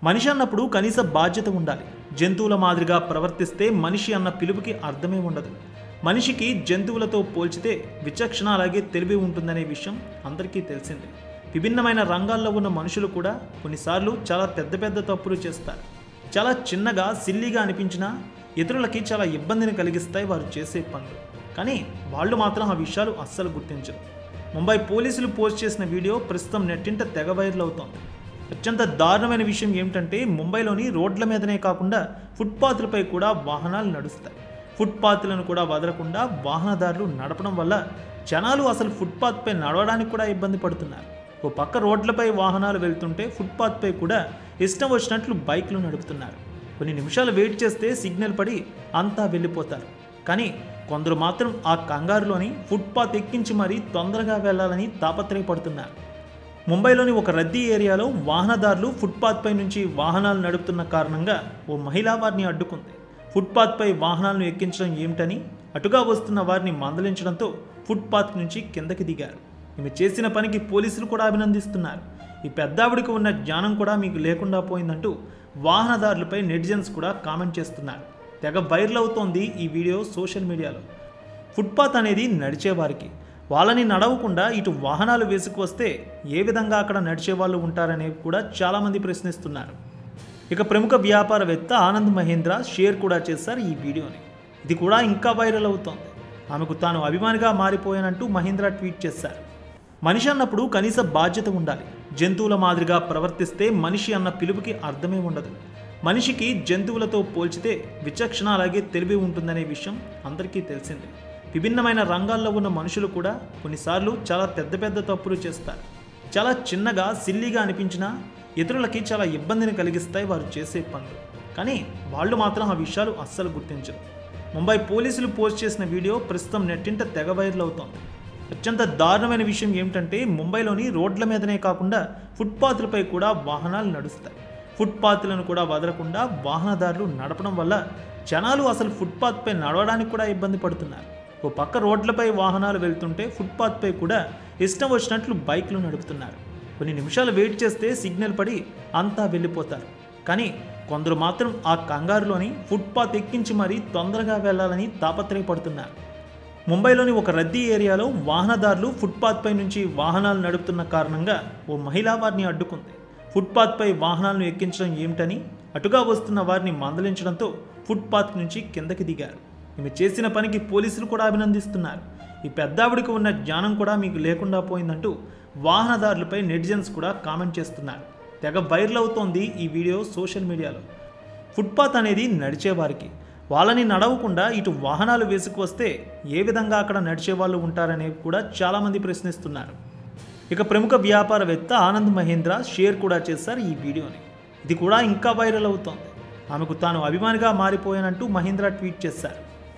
మనిషి అన్నప్పుడు కనీస బాధ్యత ఉండాలి జంతువుల మాదిరిగా ప్రవర్తిస్తే మనిషి అన్న పిలుపుకి అర్థమే ఉండదు మనిషికి జంతువులతో పోల్చితే విచక్షణ అలాగే తెలివి ఉంటుందనే విషయం అందరికీ తెలిసిందే విభిన్నమైన రంగాల్లో ఉన్న మనుషులు కూడా కొన్నిసార్లు చాలా పెద్ద పెద్ద తప్పులు చేస్తారు చాలా చిన్నగా సిల్లీగా అనిపించినా ఇతరులకి చాలా ఇబ్బందిని కలిగిస్తాయి వారు చేసే పనులు కానీ వాళ్ళు మాత్రం ఆ విషయాలు అస్సలు గుర్తించరు ముంబై పోలీసులు పోస్ట్ చేసిన వీడియో ప్రస్తుతం నెట్టింట తెగ వైరల్ అవుతోంది అత్యంత దారుణమైన విషయం ఏమిటంటే ముంబైలోని రోడ్ల మీదనే కాకుండా ఫుట్పాత్లపై కూడా వాహనాలు నడుస్తాయి ఫుట్పాత్లను కూడా వదలకుండా వాహనదారులు నడపడం వల్ల జనాలు అసలు ఫుట్పాత్పై నడవడానికి కూడా ఇబ్బంది పడుతున్నారు ఓ పక్క రోడ్లపై వాహనాలు వెళ్తుంటే ఫుట్పాత్పై కూడా ఇష్టం వచ్చినట్లు బైక్లు నడుపుతున్నారు కొన్ని నిమిషాలు వెయిట్ చేస్తే సిగ్నల్ పడి అంతా వెళ్ళిపోతారు కానీ కొందరు మాత్రం ఆ కంగారులోని ఫుట్పాత్ ఎక్కించి మరీ తొందరగా వెళ్ళాలని తాపత్రయపడుతున్నారు ముంబైలోని ఒక రద్దీ ఏరియాలో వాహనదారులు ఫుట్పాత్పై నుంచి వాహనాలు నడుపుతున్న కారణంగా ఓ మహిళ వారిని అడ్డుకుంది ఫుట్పాత్పై వాహనాలను ఎక్కించడం ఏమిటని అటుగా వస్తున్న వారిని మందలించడంతో ఫుట్పాత్ నుంచి కిందకి దిగారు ఈమె చేసిన పనికి పోలీసులు కూడా అభినందిస్తున్నారు ఈ పెద్దావిడికి ఉన్న జ్ఞానం కూడా మీకు లేకుండా పోయిందంటూ వాహనదారులపై నెటిజన్స్ కూడా కామెంట్ చేస్తున్నారు తెగ వైరల్ అవుతోంది ఈ వీడియో సోషల్ మీడియాలో ఫుట్పాత్ అనేది నడిచేవారికి వాళ్ళని నడవకుండా ఇటు వాహనాలు వేసుకువస్తే ఏ విధంగా అక్కడ నడిచే వాళ్ళు ఉంటారనేవి కూడా చాలామంది ప్రశ్నిస్తున్నారు ఇక ప్రముఖ వ్యాపారవేత్త ఆనంద్ మహేంద్ర షేర్ కూడా చేశారు ఈ వీడియోని ఇది కూడా ఇంకా వైరల్ అవుతోంది ఆమెకు తాను అభిమానిగా మారిపోయానంటూ మహేంద్ర ట్వీట్ చేశారు మనిషి అన్నప్పుడు కనీస బాధ్యత ఉండాలి జంతువుల మాదిరిగా ప్రవర్తిస్తే మనిషి అన్న పిలుపుకి అర్థమే ఉండదు మనిషికి జంతువులతో పోల్చితే విచక్షణ అలాగే తెలివి ఉంటుందనే విషయం అందరికీ తెలిసిందే విభిన్నమైన రంగాల్లో ఉన్న మనుషులు కూడా కొన్నిసార్లు చాలా పెద్ద పెద్ద తప్పులు చేస్తారు చాలా చిన్నగా సిల్లీగా అనిపించినా ఇతరులకి చాలా ఇబ్బందిని కలిగిస్తాయి వారు చేసే పనులు కానీ వాళ్ళు మాత్రం ఆ విషయాలు అస్సలు గుర్తించరు ముంబై పోలీసులు పోస్ట్ చేసిన వీడియో ప్రస్తుతం నెట్టింట తెగ వైరల్ అవుతోంది అత్యంత దారుణమైన విషయం ఏమిటంటే ముంబైలోని రోడ్ల మీదనే కాకుండా ఫుట్పాత్లపై కూడా వాహనాలు నడుస్తాయి ఫుట్పాత్లను కూడా వదలకుండా వాహనదారులు నడపడం వల్ల జనాలు అసలు ఫుట్పాత్పై నడవడానికి కూడా ఇబ్బంది పడుతున్నారు ఓ పక్క రోడ్లపై వాహనాలు వెళ్తుంటే ఫుట్పాత్పై కూడా ఇష్టం వచ్చినట్లు బైక్లు నడుపుతున్నారు కొన్ని నిమిషాలు వెయిట్ చేస్తే సిగ్నల్ పడి అంతా వెళ్ళిపోతారు కానీ కొందరు మాత్రం ఆ కంగారులోని ఫుట్పాత్ ఎక్కించి మరీ తొందరగా వెళ్ళాలని తాపత్రయపడుతున్నారు ముంబైలోని ఒక రద్దీ ఏరియాలో వాహనదారులు ఫుట్పాత్పై నుంచి వాహనాలు నడుపుతున్న కారణంగా ఓ మహిళ వారిని అడ్డుకుంది ఫుట్పాత్పై వాహనాలను ఎక్కించడం ఏమిటని అటుగా వస్తున్న వారిని మందలించడంతో ఫుట్పాత్ నుంచి కిందకి దిగారు ఈమె చేసిన పనికి పోలీసులు కూడా అభినందిస్తున్నారు ఈ పెద్దావిడికి ఉన్న జ్ఞానం కూడా మీకు లేకుండా పోయిందంటూ వాహనదారులపై నెటిజన్స్ కూడా కామెంట్ చేస్తున్నారు తెగ వైరల్ అవుతోంది ఈ వీడియో సోషల్ మీడియాలో ఫుట్పాత్ అనేది నడిచేవారికి వాళ్ళని నడవకుండా ఇటు వాహనాలు వేసుకువస్తే ఏ విధంగా అక్కడ నడిచే వాళ్ళు ఉంటారనేవి కూడా చాలామంది ప్రశ్నిస్తున్నారు ఇక ప్రముఖ వ్యాపారవేత్త ఆనంద్ మహేంద్ర షేర్ కూడా చేశారు ఈ వీడియోని ఇది కూడా ఇంకా వైరల్ అవుతోంది ఆమెకు తాను అభిమానిగా మారిపోయానంటూ మహేంద్ర ట్వీట్ చేశారు